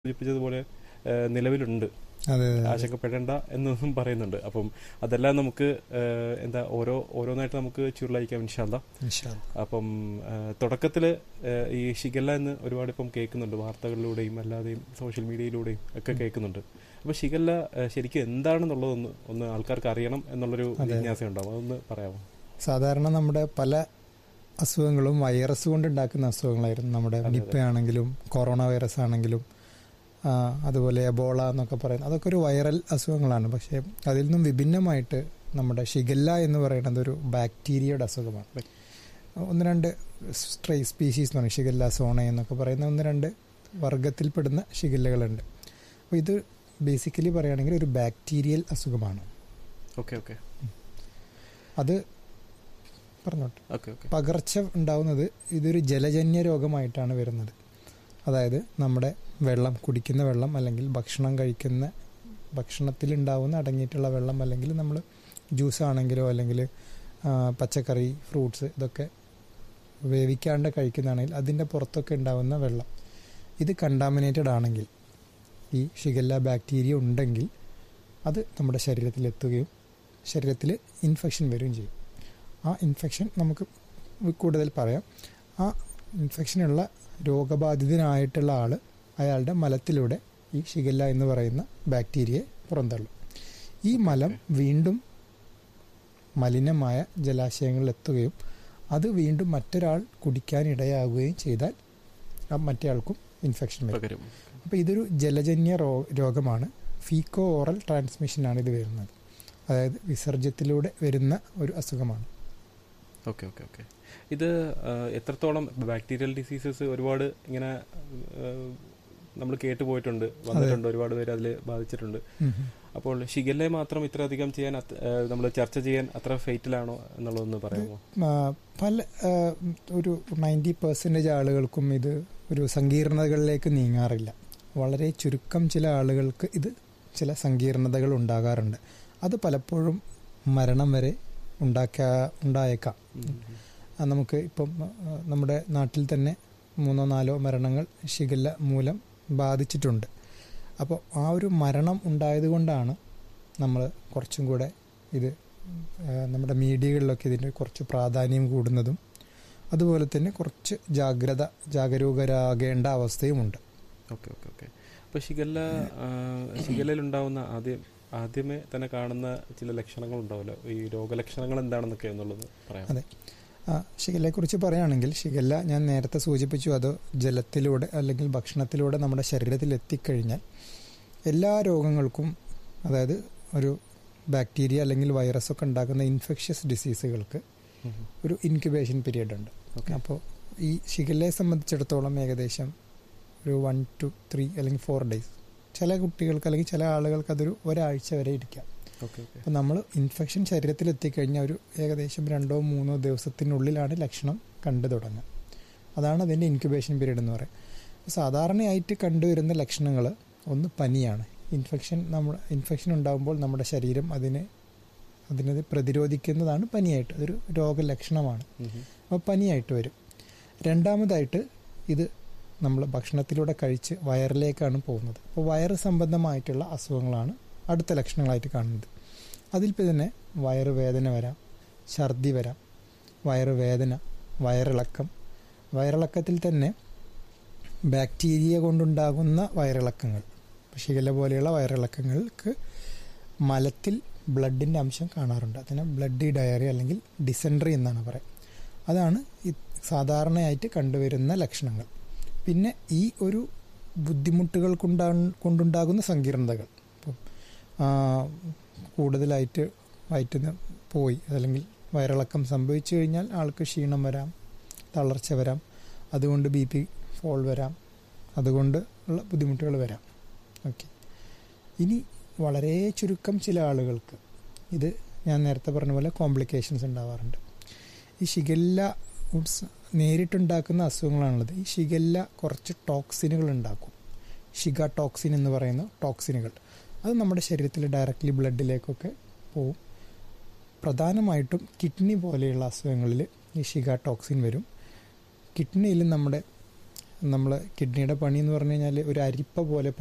സൂചിപ്പിച്ചതുപോലെ ഏഹ്, നിലവിലുണ്ട് അതെ അതെ, അതെ ആശങ്കപ്പെടേണ്ട എന്നൊന്നും പറയുന്നുണ്ട് അപ്പം അതെല്ലാം നമുക്ക് ഏഹ്, എന്താ ഓരോ ഓരോന്നായിട്ട് നമുക്ക് ചുരുളയിക്കാം ഇൻഷാല്ല ഇൻഷാ അല്ലാ. അപ്പം തുടക്കത്തിൽ ഈ ഷിഗല്ല എന്ന് ഒരുപാട് ഇപ്പം കേൾക്കുന്നുണ്ട് വാർത്തകളിലൂടെയും അല്ലാതെയും സോഷ്യൽ മീഡിയയിലൂടെയും ഒക്കെ കേൾക്കുന്നുണ്ട് അപ്പോൾ ഷിഗല്ല ഏഹ്, ശരിക്കും എന്താണെന്നുള്ളതൊന്ന് ഒന്ന് ആൾക്കാർക്ക് അറിയണം എന്നുള്ളൊരു അതെ. ജിജ്ഞാസ ഉണ്ടാവും അതൊന്ന് പറയാമോ സാധാരണ നമ്മുടെ പല അസുഖങ്ങളും വൈറസ് കൊണ്ട് ഉണ്ടാക്കുന്ന അസുഖങ്ങളായിരുന്നു നമ്മുടെ അതെ, അതെ. നിപ്പ ആണെങ്കിലും കൊറോണ വൈറസ് ആണെങ്കിലും ആ, അതുപോലെ എബോള എന്നൊക്കെ പറയുന്നത് അതൊക്കെ ഒരു വൈറൽ അസുഖങ്ങളാണ് പക്ഷേ അതിൽ നിന്നും വിഭിന്നമായിട്ട് നമ്മുടെ ഷിഗല്ല എന്ന് പറയുന്നത് ഒരു ബാക്ടീരിയയുടെ അസുഖമാണ് ഒന്ന് രണ്ട് സ്ട്രൈ സ്പീഷീസ് എന്ന് പറയും ഷിഗല്ല സോണ എന്നൊക്കെ പറയുന്ന ഒന്ന് രണ്ട് വർഗത്തിൽപ്പെടുന്ന ഷിഗല്ലകളുണ്ട് അപ്പോൾ ഇത് ബേസിക്കലി പറയുകയാണെങ്കിൽ ഒരു ബാക്ടീരിയൽ അസുഖമാണ് ഓക്കെ ഓക്കെ അത് പറഞ്ഞോട്ടെ ഓക്കെ ഓക്കെ പകർച്ച ഉണ്ടാവുന്നത് ഇതൊരു ജലജന്യ രോഗമായിട്ടാണ് വരുന്നത് അതായത് നമ്മുടെ വെള്ളം കുടിക്കുന്ന വെള്ളം അല്ലെങ്കിൽ ഭക്ഷണം കഴിക്കുന്ന ഭക്ഷണത്തിലുണ്ടാവുന്ന അടങ്ങിയിട്ടുള്ള വെള്ളം അല്ലെങ്കിൽ നമ്മൾ ജ്യൂസ് ആണെങ്കിലോ അല്ലെങ്കിൽ ആ, പച്ചക്കറി ഫ്രൂട്ട്സ് ഇതൊക്കെ വേവിക്കാണ്ട് കഴിക്കുന്നതാണെങ്കിൽ അതിൻ്റെ പുറത്തൊക്കെ ഉണ്ടാവുന്ന വെള്ളം ഇത് കണ്ടാമിനേറ്റഡ് ആണെങ്കിൽ ഈ ഷിഗല്ല ബാക്ടീരിയ ഉണ്ടെങ്കിൽ അത് നമ്മുടെ ശരീരത്തിലെത്തുകയും ശരീരത്തിൽ ഇൻഫെക്ഷൻ വരികയും ചെയ്യും ആ ഇൻഫെക്ഷൻ നമുക്ക് കൂടുതൽ പറയാം ആ ഇൻഫെക്ഷനുള്ള രോഗബാധിതനായിട്ടുള്ള ആൾ അയാളുടെ മലത്തിലൂടെ ഈ ഷിഗല്ല എന്ന് പറയുന്ന ബാക്ടീരിയയെ പുറന്തള്ളും ഈ മലം വീണ്ടും മലിനമായ ജലാശയങ്ങളിൽ എത്തുകയും അത് വീണ്ടും മറ്റൊരാൾ കുടിക്കാൻ ഇടയാകുകയും ചെയ്താൽ ആ മറ്റേ ആൾക്കും ഇൻഫെക്ഷൻ വരും പകരും അപ്പോൾ ഇതൊരു ജലജന്യ റോ രോഗമാണ് ഫീക്കോ ഓറൽ ട്രാൻസ്മിഷനാണ് ഇത് വരുന്നത് അതായത് വിസർജ്യത്തിലൂടെ വരുന്ന ഒരു അസുഖമാണ് ഓക്കെ ഓക്കെ ഓക്കെ ഇത് ആ, എത്രത്തോളം ബാക്ടീരിയൽ ഡിസീസസ് ഒരുപാട് ഇങ്ങനെ നമ്മൾ കേട്ടു പോയിട്ടുണ്ട് വന്നിട്ടുണ്ട് ഒരുപാട് പേര് അതിൽ ബാധിച്ചിട്ടുണ്ട് അപ്പോൾ ഷിഗല്ലെ മാത്രം ഇത്രയധികം ചെയ്യാൻ നമ്മൾ ചർച്ച ചെയ്യാൻ അത്ര ഫെയ്റ്റിലാണോ എന്നുള്ളതൊന്ന് പറയാമോ ആ, പല ആ, ഒരു നയൻറ്റി പെർസെൻറ്റേജ് ആളുകൾക്കും ഇത് ഒരു സങ്കീർണതകളിലേക്ക് നീങ്ങാറില്ല വളരെ ചുരുക്കം ചില ആളുകൾക്ക് ഇത് ചില സങ്കീർണതകൾ ഉണ്ടാകാറുണ്ട് അത് പലപ്പോഴും മരണം വരെ ഉണ്ടാക്കാ ഉണ്ടായേക്കാം ആ, നമുക്ക് ഇപ്പം ആ, നമ്മുടെ നാട്ടിൽ തന്നെ മൂന്നോ നാലോ മരണങ്ങൾ ഷിഗല്ല മൂലം ബാധിച്ചിട്ടുണ്ട് അപ്പോൾ ആ ഒരു മരണം ഉണ്ടായതുകൊണ്ടാണ് നമ്മൾ കുറച്ചും കൂടെ ഇത് ആ, നമ്മുടെ മീഡിയകളിലൊക്കെ ഇതിന് കുറച്ച് പ്രാധാന്യം കൂടുന്നതും അതുപോലെ തന്നെ കുറച്ച് ജാഗ്രത ജാഗരൂകരാകേണ്ട അവസ്ഥയുമുണ്ട് ഓക്കെ ഓക്കെ ഓക്കെ അപ്പോൾ ഷിഗല്ല ഷിഗല്ലയിൽ ഉണ്ടാവുന്ന ആദ്യം ആദ്യമേ തന്നെ കാണുന്ന ചില ലക്ഷണങ്ങൾ ഉണ്ടാവുമല്ലോ ഈ രോഗലക്ഷണങ്ങൾ എന്താണെന്നൊക്കെ എന്നുള്ളത് പറയാം അതെ ആ, ഷിഗല്ലയെക്കുറിച്ച് പറയുകയാണെങ്കിൽ ഷിഗല്ല ഞാൻ നേരത്തെ സൂചിപ്പിച്ചു അത് ജലത്തിലൂടെ അല്ലെങ്കിൽ ഭക്ഷണത്തിലൂടെ നമ്മുടെ ശരീരത്തിൽ എത്തിക്കഴിഞ്ഞാൽ എല്ലാ രോഗങ്ങൾക്കും അതായത് ഒരു ബാക്ടീരിയ അല്ലെങ്കിൽ വൈറസ് ഒക്കെ ഉണ്ടാക്കുന്ന ഇൻഫെക്ഷ്യസ് ഡിസീസുകൾക്ക് ഒരു ഇൻക്യുബേഷൻ പീരീഡ് ഉണ്ട് ഓക്കെ അപ്പോൾ ഈ ഷിഗല്ലയെ സംബന്ധിച്ചിടത്തോളം ഏകദേശം ഒരു വൺ ടു ത്രീ അല്ലെങ്കിൽ ഫോർ ഡേയ്സ് ചില കുട്ടികൾക്ക് അല്ലെങ്കിൽ ചില ആളുകൾക്ക് അതൊരു ഒരാഴ്ച വരെ ഇരിക്കാം ഓക്കെ ഓക്കെ അപ്പോൾ നമ്മൾ ഇൻഫെക്ഷൻ ശരീരത്തിൽ എത്തിക്കഴിഞ്ഞാൽ ഒരു ഏകദേശം രണ്ടോ മൂന്നോ ദിവസത്തിനുള്ളിലാണ് ലക്ഷണം കണ്ടു തുടങ്ങുക അതാണ് അതിൻ്റെ ഇൻക്യുബേഷൻ പീരീഡ് എന്ന് പറയുന്നത് അപ്പോൾ സാധാരണയായിട്ട് കണ്ടുവരുന്ന ലക്ഷണങ്ങൾ ഒന്ന് പനിയാണ് ഇൻഫെക്ഷൻ നമ്മൾ ഇൻഫെക്ഷൻ ഉണ്ടാകുമ്പോൾ നമ്മുടെ ശരീരം അതിനെ അതിനെ പ്രതിരോധിക്കുന്നതാണ് പനിയായിട്ട് അതൊരു രോഗലക്ഷണമാണ് അപ്പോൾ പനിയായിട്ട് വരും രണ്ടാമതായിട്ട് ഇത് നമ്മൾ ഭക്ഷണത്തിലൂടെ കഴിച്ച് വയറിലേക്കാണ് പോകുന്നത് അപ്പോൾ വയറ് സംബന്ധമായിട്ടുള്ള അസുഖങ്ങളാണ് അടുത്ത ലക്ഷണങ്ങളായിട്ട് കാണുന്നത് അതിൽ തന്നെ വയറ് വേദന വരാം ഛർദി വരാം വയറ് വേദന വയറിളക്കം വയറിളക്കത്തിൽ തന്നെ ബാക്ടീരിയ കൊണ്ടുണ്ടാകുന്ന വയറിളക്കങ്ങൾ ഷിഗല്ല പോലെയുള്ള വയറിളക്കങ്ങൾക്ക് മലത്തിൽ ബ്ലഡിൻ്റെ അംശം കാണാറുണ്ട് അതിനെ ബ്ലഡി ഡയറി അല്ലെങ്കിൽ ഡിസെൻട്രി എന്നാണ് പറയുക അതാണ് ഈ സാധാരണയായിട്ട് കണ്ടുവരുന്ന ലക്ഷണങ്ങൾ പിന്നെ ഈ ഒരു ബുദ്ധിമുട്ടുകൾ കൊണ്ടാ കൊണ്ടുണ്ടാകുന്ന സങ്കീർണതകൾ ഇപ്പം ആ, കൂടുതലായിട്ട് വയറ്റിന്ന് പോയി അല്ലെങ്കിൽ വയറിളക്കം സംഭവിച്ചു കഴിഞ്ഞാൽ ആൾക്ക് ക്ഷീണം വരാം തളർച്ച വരാം അതുകൊണ്ട് ബി പി ഫോൾ വരാം അതുകൊണ്ട് ഉള്ള ബുദ്ധിമുട്ടുകൾ വരാം ഓക്കെ ഇനി വളരെ ചുരുക്കം ചില ആളുകൾക്ക് ഇത് ഞാൻ നേരത്തെ പറഞ്ഞ പോലെ കോംപ്ലിക്കേഷൻസ് ഉണ്ടാവാറുണ്ട് ഈ ഷിഗല്ല ഉഡ്സ് നേരിട്ടുണ്ടാക്കുന്ന അസുഖങ്ങളാണുള്ളത് ഈ ഷിഗല്ല കുറച്ച് ടോക്സിനുകൾ ഉണ്ടാക്കും ഷിഗ ടോക്സിൻ എന്ന് പറയുന്ന ടോക്സിനുകൾ അത് നമ്മുടെ ശരീരത്തിൽ ഡയറക്റ്റ്ലി ബ്ലഡിലേക്കൊക്കെ പോവും പ്രധാനമായിട്ടും കിഡ്നി പോലെയുള്ള അസുഖങ്ങളിൽ ഈ ഷിഗ ടോക്സിൻ വരും കിഡ്നിയിൽ നമ്മുടെ നമ്മൾ കിഡ്നിയുടെ പണി എന്ന് പറഞ്ഞു കഴിഞ്ഞാൽ ഒരു അരിപ്പ പോലെ